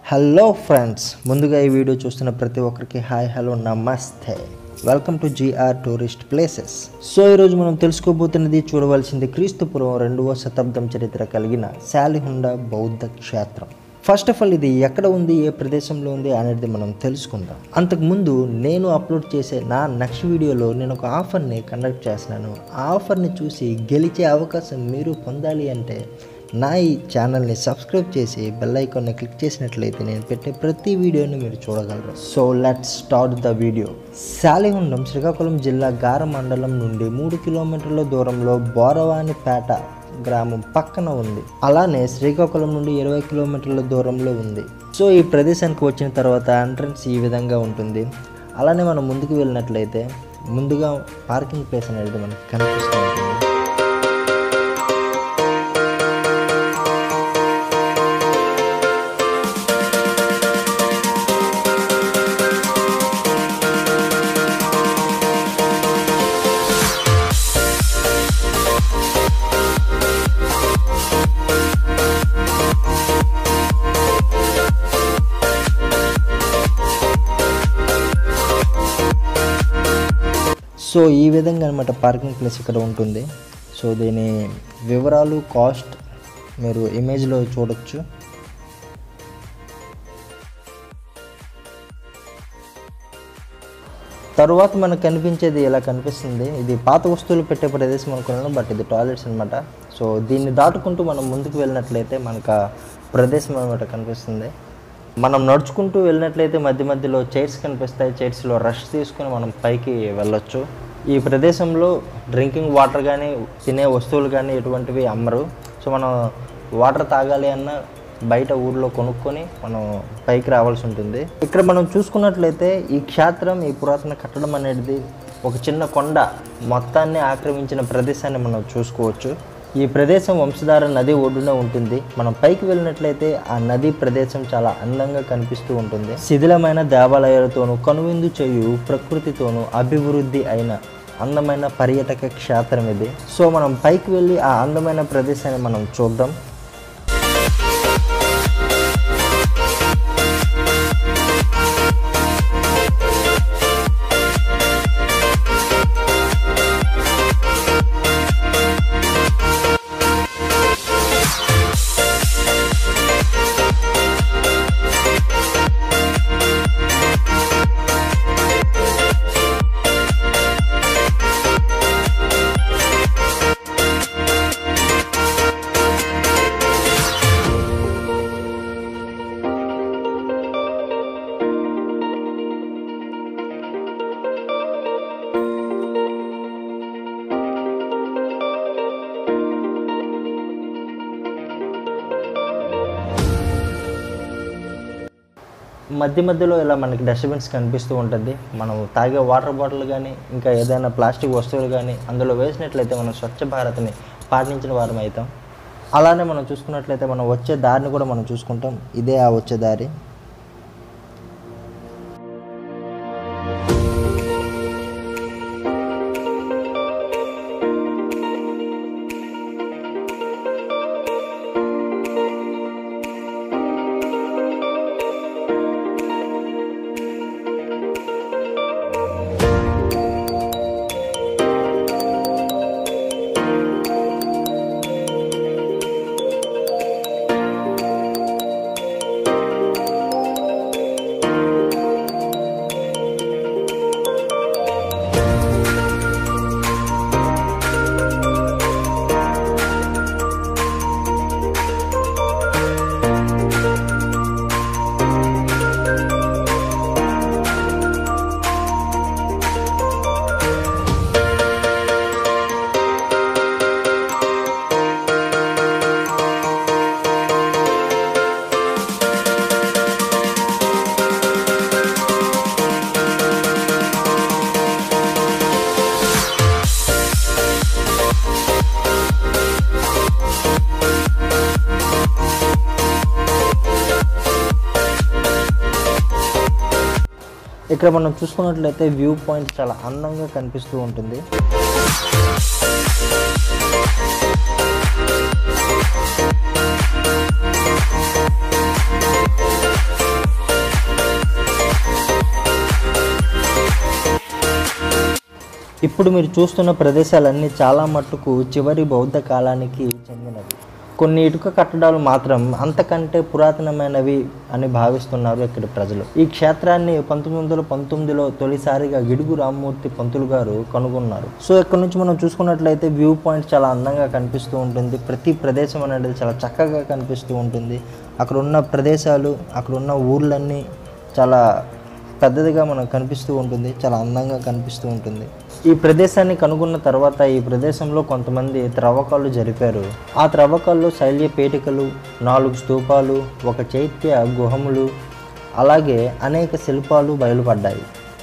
hello friends ముందుగా ఈ video చూస్తున్న ప్రతి ఒక్కరికి హాయ్ హలో నమస్తే welcome to GR tourist places so ఈరోజు మనం తెలుసుకోబోతున్నది చూడవలసింది క్రీస్తుపురం రెండవ శతాబ్దం చరిత్ర కలిగిన శాలిహుండ బౌద్ధ క్షేత్రం ఫస్ట్ ఆఫ్ ఆల్ ఇది ఎక్కడ ఉంది ఏ ప్రదేశంలో ఉంది అనేది మనం తెలుసుకుందాం అంతకుముందు నేను అప్లోడ్ చేసే నా నెక్స్ట్ వీడియోలో నేను ఒక ఆఫర్ని కండక్ట్ చేస్తున్నాను ఆ ఆఫర్ని చూసి గెలిచే అవకాశం మీరు పొందాలి అంటే నా ఈ ఛానల్ని సబ్స్క్రైబ్ చేసి బెల్ ఐకాన్ని క్లిక్ చేసినట్లయితే నేను పెట్టే ప్రతి వీడియోని మీరు చూడగలరు so let's start the video Salihundam Srikakulam జిల్లా గార మండలం నుండి మూడు కిలోమీటర్ల దూరంలో బోరవానిపేట గ్రామం పక్కన ఉంది అలానే శ్రీకాకుళం నుండి ఇరవై కిలోమీటర్ల దూరంలో ఉంది సో ఈ ప్రదేశానికి వచ్చిన తర్వాత ఎంట్రన్స్ ఈ విధంగా ఉంటుంది అలానే మనం ముందుకు వెళ్ళినట్లయితే ముందుగా పార్కింగ్ ప్లేస్ అనేది మనకి కనిపిస్తూ ఉంటుంది సో ఈ విధంగా అనమాట పార్కింగ్ ప్లేస్ ఇక్కడ ఉంటుంది సో దీని వివరాలు కాస్ట్ మీరు ఇమేజ్లో చూడొచ్చు తరువాత మనకు కనిపించేది ఇలా కనిపిస్తుంది ఇది పాత వస్తువులు పెట్టే ప్రదేశం అనుకున్నాను బట్ ఇది టాయిలెట్స్ అనమాట సో దీన్ని దాటుకుంటూ మనం ముందుకు వెళ్ళినట్లయితే మనకు ఆ ప్రదేశం అనమాట కనిపిస్తుంది మనం నడుచుకుంటూ వెళ్ళినట్లయితే మధ్య మధ్యలో చైర్స్ కనిపిస్తాయి చైర్స్లో రష్ తీసుకుని మనం పైకి వెళ్ళొచ్చు ఈ ప్రదేశంలో డ్రింకింగ్ వాటర్ కానీ తినే వస్తువులు కానీ ఎటువంటివి అమ్మరు సో మనం వాటర్ తాగాలి అన్న బయట ఊర్లో కొనుక్కొని మనం పైకి రావాల్సి ఉంటుంది ఇక్కడ మనం చూసుకున్నట్లయితే ఈ క్షేత్రం ఈ పురాతన కట్టడం అనేది ఒక చిన్న కొండ మొత్తాన్ని ఆక్రమించిన ప్రదేశాన్ని మనం చూసుకోవచ్చు ఈ ప్రదేశం వంశధార నది ఒడ్డున ఉంటుంది మనం పైకి వెళ్ళినట్లయితే ఆ నది ప్రదేశం చాలా అందంగా కనిపిస్తూ ఉంటుంది శిథిలమైన దేవాలయాలతోనూ కనువిందు చేయు ప్రకృతితోనూ అభివృద్ధి అయిన అందమైన పర్యాటక క్షేత్రం ఇది సో మనం పైకి వెళ్ళి ఆ అందమైన ప్రదేశాన్ని మనం చూద్దాం మధ్య మధ్యలో ఇలా మనకి డస్ట్బిన్స్ కనిపిస్తూ ఉంటుంది మనం తాగే వాటర్ బాటిల్ కానీ ఇంకా ఏదైనా ప్లాస్టిక్ వస్తువులు కానీ అందులో వేసినట్లయితే మనం స్వచ్ఛ భారత్ని పాటించిన వారం అవుతాం అలానే మనం చూసుకున్నట్లయితే మనం వచ్చే దారిని కూడా మనం చూసుకుంటాం ఇదే ఆ వచ్చే దారి ఇక్కడ మనం చూసుకున్నట్లయితే వ్యూ పాయింట్ చాలా అందంగా కనిపిస్తూ ఉంటుంది ఇప్పుడు మీరు చూస్తున్న ప్రదేశాలన్నీ చాలా మట్టుకు చివరి బౌద్ధ కాలానికి చెందినవి కొన్ని ఇటుక కట్టడాలు మాత్రం అంతకంటే పురాతనమైనవి అని భావిస్తున్నారు ఇక్కడి ప్రజలు ఈ క్షేత్రాన్ని పంతొమ్మిది వందల పంతొమ్మిదిలో తొలిసారిగా గిడుగు రామ్మూర్తి పంతులు గారు కనుగొన్నారు సో ఇక్కడ నుంచి మనం చూసుకున్నట్లయితే వ్యూ పాయింట్ చాలా అందంగా కనిపిస్తూ ఉంటుంది ప్రతి ప్రదేశం అనేది చాలా చక్కగా కనిపిస్తూ ఉంటుంది అక్కడ ఉన్న ప్రదేశాలు అక్కడ ఉన్న ఊర్లన్నీ చాలా పెద్దదిగా మనకు కనిపిస్తూ ఉంటుంది చాలా అందంగా కనిపిస్తూ ఉంటుంది ఈ ప్రదేశాన్ని కనుగొన్న తర్వాత ఈ ప్రదేశంలో కొంతమంది త్రవ్వకాలు జరిపారు ఆ త్రవ్వకాల్లో శైల్య పేటికలు నాలుగు స్తూపాలు ఒక చైత్య గుహములు అలాగే అనేక శిల్పాలు బయలుపడ్డాయి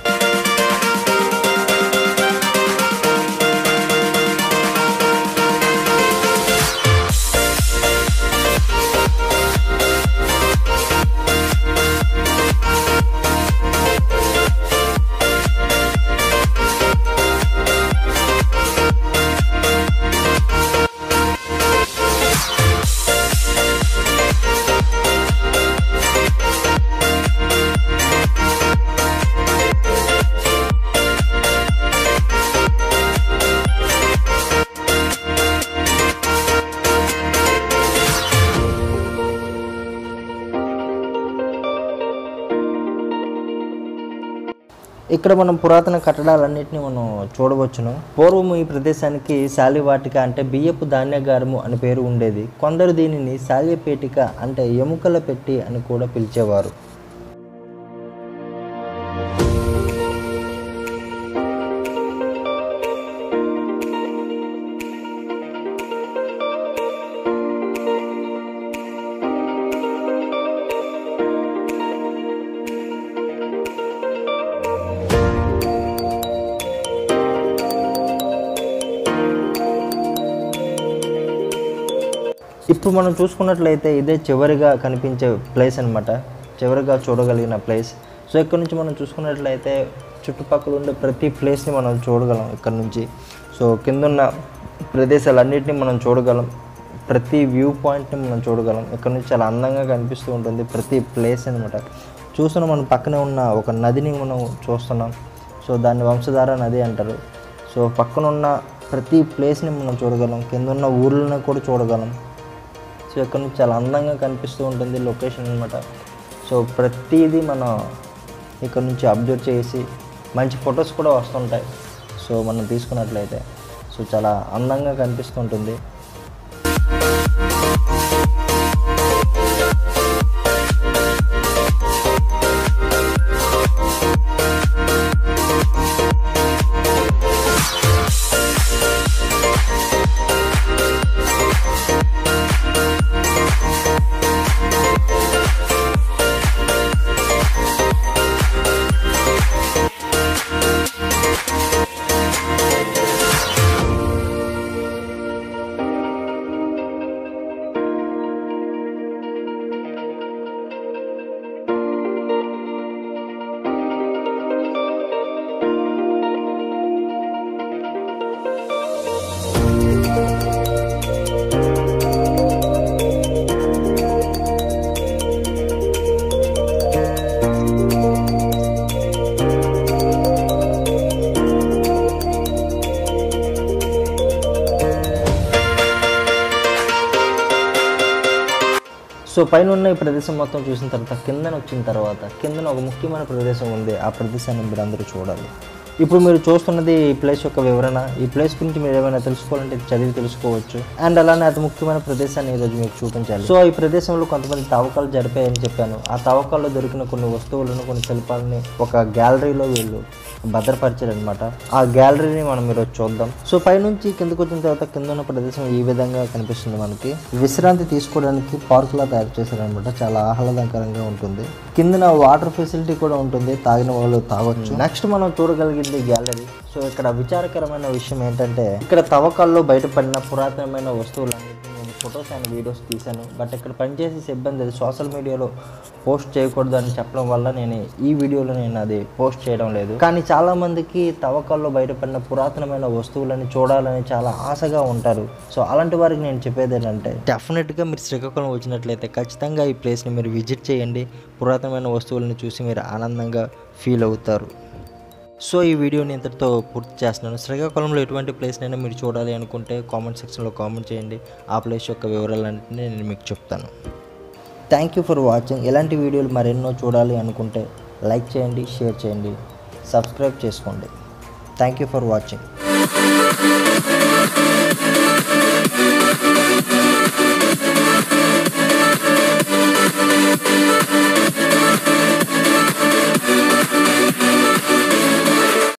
ఇక్కడ మనం పురాతన కట్టడాలన్నింటినీ మనం చూడవచ్చును పూర్వం ఈ ప్రదేశానికి శాలివాటిక అంటే బియ్యపు ధాన్యగారము అని పేరు ఉండేది కొందరు దీనిని శాల్యపేటిక అంటే ఎముకల పెట్టి అని కూడా పిలిచేవారు ఇప్పుడు మనం చూసుకున్నట్లయితే ఇదే చివరిగా కనిపించే ప్లేస్ అన్నమాట చివరిగా చూడగలిగిన ప్లేస్ సో ఇక్కడ నుంచి మనం చూసుకున్నట్లయితే చుట్టుపక్కల ఉండే ప్రతి ప్లేస్ని మనం చూడగలం ఇక్కడ నుంచి సో కిందున్న ప్రదేశాలన్నింటినీ మనం చూడగలం ప్రతి వ్యూ పాయింట్ని మనం చూడగలం ఇక్కడ నుంచి చాలా అందంగా కనిపిస్తూ ఉంటుంది ప్రతి ప్లేస్ అనమాట చూస్తున్న మన పక్కనే ఉన్న ఒక నదిని మనం చూస్తున్నాం సో దాన్ని వంశధార నది అంటారు సో పక్కన ఉన్న ప్రతి ప్లేస్ని మనం చూడగలం కింద ఉన్న ఊర్లను కూడా చూడగలం సో ఇక్కడ నుంచి చాలా అందంగా కనిపిస్తూ ఉంటుంది లొకేషన్ అనమాట సో ప్రతిదీ మనం ఇక్కడ నుంచి అబ్జర్వ్ చేసి మంచి ఫొటోస్ కూడా వస్తుంటాయి సో మనం తీసుకున్నట్లయితే సో చాలా అందంగా కనిపిస్తుంటుంది సో పైన ఉన్న ఈ ప్రదేశం మొత్తం చూసిన తర్వాత కిందన వచ్చిన తర్వాత కిందన ఒక ముఖ్యమైన ప్రదేశం ఉంది ఆ ప్రదేశాన్ని మీరు అందరూ చూడాలి ఇప్పుడు మీరు చూస్తున్నది ఈ ప్లేస్ యొక్క వివరణ ఈ ప్లేస్ గురించి మీరు ఏమైనా తెలుసుకోవాలంటే ఇది చదివి తెలుసుకోవచ్చు అండ్ అలానే అతి ముఖ్యమైన ప్రదేశాన్ని ఈరోజు మీకు చూపించాలి సో ఈ ప్రదేశంలో కొంతమంది తవ్వకాలు జరిపాయని చెప్పాను ఆ తవ్వకాల్లో దొరికిన కొన్ని వస్తువులను కొన్ని శిల్పాలని ఒక గ్యాలరీలో వీళ్ళు భద్రపరిచారనమాట ఆ గ్యాలరీని మనం ఈరోజు చూద్దాం సో పైనుంచి కిందకు వచ్చిన తర్వాత కింద ఉన్న ప్రదేశం ఈ విధంగా కనిపిస్తుంది మనకి విశ్రాంతి తీసుకోవడానికి పార్క్ లా తయారు చేశారనమాట చాలా ఆహ్లాదకరంగా ఉంటుంది కిందన వాటర్ ఫెసిలిటీ కూడా ఉంటుంది తాగిన వాళ్ళు తాగొచ్చు నెక్స్ట్ మనం చూడగలిగింది గ్యాలరీ సో ఇక్కడ విచారకరమైన విషయం ఏంటంటే ఇక్కడ తవ్వకాల్లో బయటపడిన పురాతనమైన వస్తువులన్నింటినీ నేను ఫొటోస్ అండ్ వీడియోస్ తీశాను బట్ ఇక్కడ పనిచేసే సిబ్బంది అది సోషల్ మీడియాలో పోస్ట్ చేయకూడదు అని చెప్పడం వల్ల నేను ఈ వీడియోలో నేను అది పోస్ట్ చేయడం లేదు కానీ చాలా మందికి తవ్వకాల్లో బయటపడిన పురాతనమైన వస్తువులని చూడాలని చాలా ఆశగా ఉంటారు సో అలాంటి వారికి నేను చెప్పేది ఏంటంటే డెఫినెట్గా మీరు శ్రీకాకుళం వచ్చినట్లయితే ఖచ్చితంగా ఈ ప్లేస్ని మీరు విజిట్ చేయండి పురాతనమైన వస్తువులను చూసి మీరు ఆనందంగా ఫీల్ అవుతారు సో ఈ వీడియోని ఇంతటితో పూర్తి చేస్తున్నాను శ్రీకాకుళంలో ఎటువంటి ప్లేస్నైనా మీరు చూడాలి అనుకుంటే కామెంట్ సెక్షన్లో కామెంట్ చేయండి ఆ ప్లేస్ యొక్క వివరాలన్నింటినీ నేను మీకు చెప్తాను థ్యాంక్ యూ ఫర్ వాచింగ్ ఇలాంటి వీడియోలు మరెన్నో చూడాలి అనుకుంటే లైక్ చేయండి షేర్ చేయండి సబ్స్క్రైబ్ చేసుకోండి థ్యాంక్ యూ ఫర్ వాచింగ్